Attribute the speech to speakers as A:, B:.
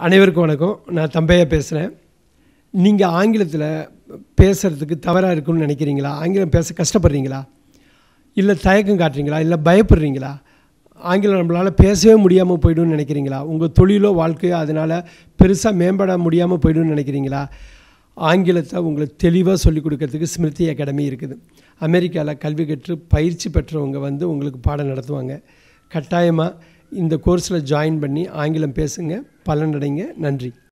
A: அனைவருக்கும் வணக்கம் நான் தம்பையா பேசுகிறேன் நீங்கள் ஆங்கிலத்தில் பேசுகிறதுக்கு தவறாக இருக்குன்னு நினைக்கிறீங்களா ஆங்கிலம் பேச கஷ்டப்படுறீங்களா இல்லை தயக்கம் காட்டுறீங்களா இல்லை பயப்படுறீங்களா ஆங்கிலம் நம்மளால் பேசவே முடியாமல் போய்டும்னு நினைக்கிறீங்களா உங்கள் தொழிலோ வாழ்க்கையோ அதனால் பெருசாக மேம்பட முடியாமல் போய்டும்னு நினைக்கிறீங்களா ஆங்கிலத்தை உங்களுக்கு தெளிவாக சொல்லிக் கொடுக்கறதுக்கு ஸ்மிருதி அகாடமி இருக்குது அமெரிக்காவில் கல்வி கற்று பயிற்சி பெற்றவங்க வந்து உங்களுக்கு பாடம் நடத்துவாங்க கட்டாயமாக இந்த கோர்ஸில் ஜாயின் பண்ணி ஆங்கிலம் பேசுங்க பலனடைங்க நன்றி